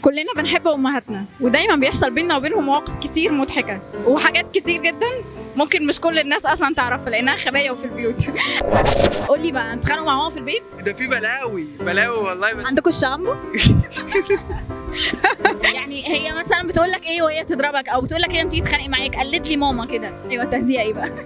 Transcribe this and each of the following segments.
كلنا بنحب امهاتنا ودايما بيحصل بينا وبينهم مواقف كتير مضحكه وحاجات كتير جدا ممكن مش كل الناس اصلا تعرفها لانها خبايا وفي البيوت قول لي بقى بتتخانقوا مع ماما في البيت ده في بلاوي بلاوي والله بس عندكم الشامبو يعني هي مثلا بتقول لك ايه وهي بتضربك او بتقول لك ايه لما تيجي تتخانقي معاك قلد لي ماما كده ايوه التهزيئه ايه بقى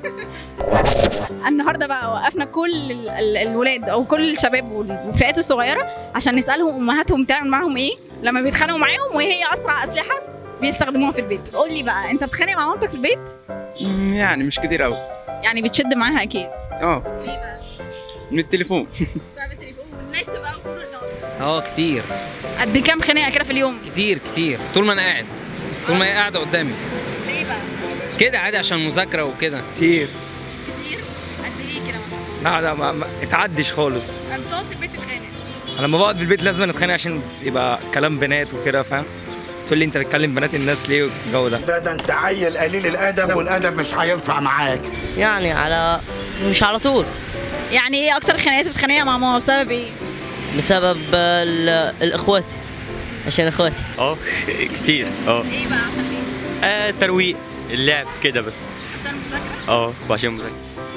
النهارده بقى وقفنا كل ال- ال- الولاد او كل الشباب والفئات الصغيره عشان نسالهم امهاتهم بتعمل معاهم ايه لما بيتخانقوا معاهم وايه هي اسرع اسلحه بيستخدموها في البيت قول لي بقى انت بتتخانق مع مامتك في البيت مم، يعني مش كتير قوي يعني بتشد معاها اكيد اه ليه بقى من التليفون بسبب التليفون والنت بقى وطول النهار اه كتير قد كام خناقه كده في اليوم كتير كتير طول ما انا قاعد طول ما هي قاعده قدامي ليه بقى كده عادي عشان مذاكره وكده كتير كتير قد ايه كده مثلا لا لا ما, ما اتعدش خالص لما بتقعد في البيت تتخانق انا لما بقعد في البيت لازم نتخانق عشان يبقى كلام بنات وكده فاهم تقول لي انت بتكلم بنات الناس ليه والجو ده ده ده انت عيل قليل الادب والادب مش هينفع معاك يعني على مش على طول يعني ايه اكتر خناقات بتتخانقيها مع ماما بسبب ايه بسبب ال- الاخوات عشان اخواتي اه كتير اه ايه بقى عشان ايه آه، ترويق اللعب كده بس عشان المذاكره اه وعشان مذاكرة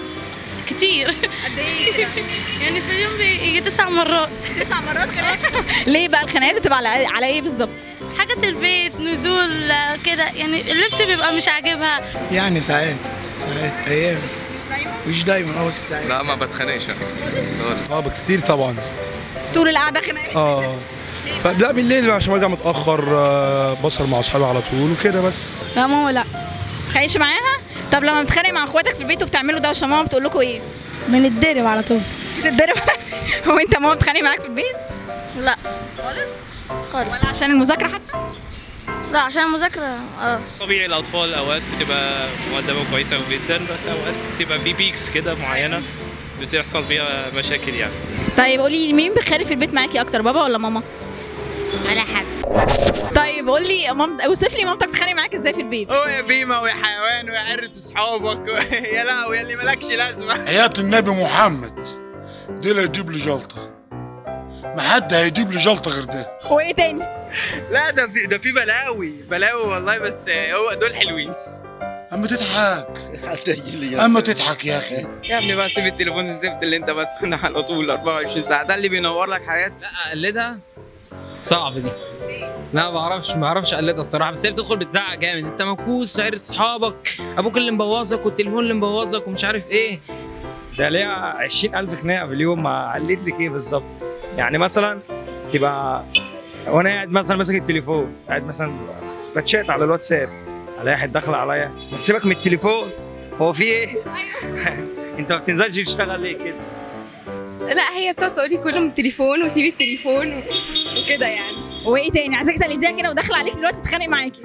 كتير قد ايه كده يعني في اليوم بيجي تسع مرات تسع مرات خناقه ليه بقى الخناقات بتبقى على على ايه بالظبط حاجات البيت نزول آه، كده يعني اللبس بيبقى مش عاجبها يعني ساعات ساعات ايام مش دايما مش دايما اه بس ساعات لا ما بتخانقش انا اه بكتير طبعا طول القعده خناقه اه فلا بالليل عشان برجع متاخر آه، بسهر مع اصحابي على طول وكده بس لا ماما لا خايش معاها طب لما بتتخانق مع اخواتك في البيت وبتعملوا دوشه ماما بتقول لكم ايه بنتضرب على طول بتتضرب هو انت ماما بتتخانق معاك في البيت لا خالص خالص ولا عشان المذاكره حتى لا عشان المذاكرة اه طبيعي الاطفال اوقات بتبقى مؤدبه كويسه جدا بس اوقات بتبقى في بيكس كده معينه بتحصل فيها مشاكل يعني طيب قولي مين بيتخانق في البيت معاكي اكتر بابا ولا ماما ولا حد طيب قول لي مام... اوصف لي مامتك بتتخانق معاك ازاي في البيت هو يا بيمة ويا حيوان ويا عرة اصحابك و... يا لهوي يا اللي مالكش لازمة حياة النبي محمد دي اللي يجيب لي جلطة ما حد هيجيب لي جلطة غير ده وايه تاني لا ده في ده في بلاوي بلاوي والله بس هو دول حلوين اما تضحك اما تضحك يا اخي يا ابني بقى سيب التليفون الزفت اللي انت ماسكه على طول 24 ساعة ده اللي بينور لك حياتك لا اقلدها صعب دي لا ما بعرفش ما بعرفش اقلدها الصراحه بس هي بتدخل بتزعق جامد انت منكوس تعرض اصحابك ابوك اللي مبوظك والتليفون اللي مبوظك ومش عارف ايه ده ليها 20000 خناقه في اليوم ما قلت لك ايه بالظبط يعني مثلا تبقى وانا قاعد مثلا ماسك التليفون قاعد مثلا بتشات على الواتساب الاقي واحد داخل عليا ما تسيبك من التليفون هو في ايه؟ انت ما بتنزلش تشتغل ليه كده؟ لا هي بتقعد تقولي كله من التليفون وسيبي التليفون وكده يعني وايه تاني عايزاك تقلديها كده وداخله عليك دلوقتي تتخانق معاكي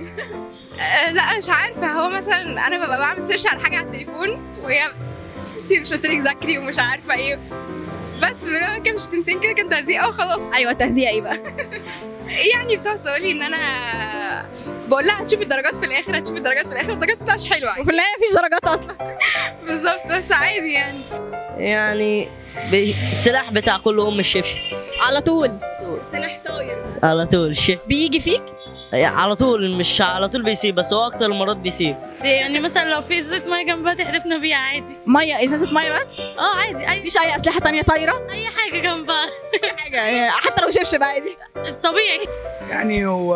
آه لا مش عارفة هو مثلا أنا ببقى بعمل سيرش على حاجة على التليفون وهي انتي مش قلت لك ذاكري ومش عارفة ايه بس بنعمل كده مش تنتين كده كان تهزيقة وخلاص ايوه تهزيئه ايه بقى يعني بتقعد تقولي ان انا بقول لها هتشوفي الدرجات في الاخر هتشوفي الدرجات في الاخر الدرجات بتاعش حلوه وفي النهايه مفيش درجات اصلا بالظبط بس عادي يعني يعني ب- السلاح بتاع كل ام الشبشب على طول سلاح طاير على طول الشب بيجي فيك على طول مش على طول بيسيب بس هو اكتر المرات بيسيب يعني مثلا لو في ازازه ميه جنبها تحدفنا بيها عادي ميه ازازه ميه بس اه عادي اي مفيش اي اسلحه تانية طايره اي حاجه جنبها حاجه يعني حتى لو شبشب عادي طبيعي يعني هو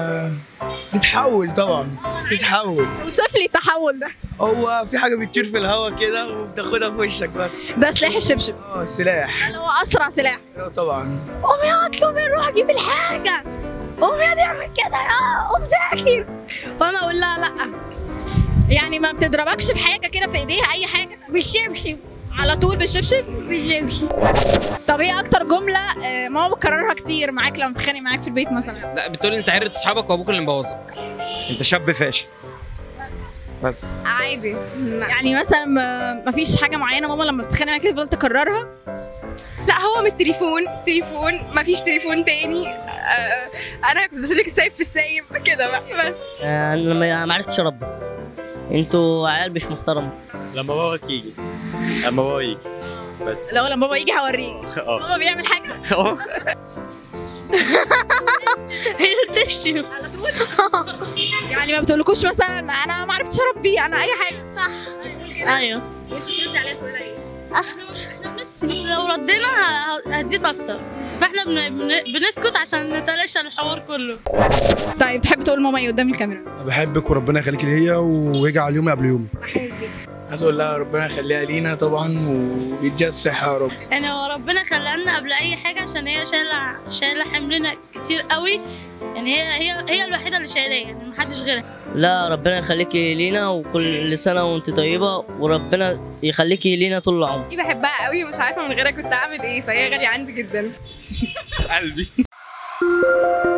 تتحول طبعا تتحول اوصف لي التحول ده هو في حاجه بتطير في الهواء كده وبتاخدها في وشك بس ده سلاح الشبشب اه السلاح اللي هو اسرع سلاح اه طبعا قومي اطلب نروح اجيب الحاجه قومي هنعمل كده يا قوم ذاكر فانا اقول لها لا يعني ما بتضربكش بحاجه كده في ايديها اي حاجه بالشبشب على طول بالشبشب بالشبشب طب ايه اكتر جمله آه، ماما بتكررها كتير معاك لما بتتخانق معاك في البيت مثلا لا بتقول انت عرض اصحابك وابوك اللي مبوظك انت شاب فاشل بس عادي يعني مثلا ما- مفيش حاجه معينه ماما لما بتتخانق معاك كده تفضل تكررها لا هو من التليفون تليفون مفيش تليفون تاني آه انا كنت بسيب لك السايب في السايب كده بقى بس آه، انا ما ما عرفتش اربي انتوا عيال مش محترمه لما باباك يجي لما بابا يجي بس لو لما بابا يجي هوريك اه بابا بيعمل حاجه اه هي بتشتم على طول يعني ما بتقولكوش مثلا انا ما عرفتش اربيه انا اي حاجه صح ايوه وانت بتردي عليها تقولي ايه اسكت بس لو ردينا ه- هتزيد اكتر فاحنا بن... بن... بنسكت عشان نتلاشى الحوار كله طيب تحب تقول ماما ايه قدام الكاميرا بحبك وربنا يخليك ليا ويجعل يومي قبل يومي عايز اقول لها ربنا يخليها لينا طبعا ويديها الصحه يا رب يعني هو ربنا خلقنا قبل اي حاجه عشان هي شايله شايله حملنا كتير قوي يعني هي هي هي الوحيده اللي شايلاه يعني محدش غيرها لا ربنا يخليكي لينا وكل سنة وانت طيبة وربنا يخليكي لينا طول العمر دي بحبها قوي ومش عارفه من غيرها كنت اعمل ايه فهي غاليه عندي جدا قلبي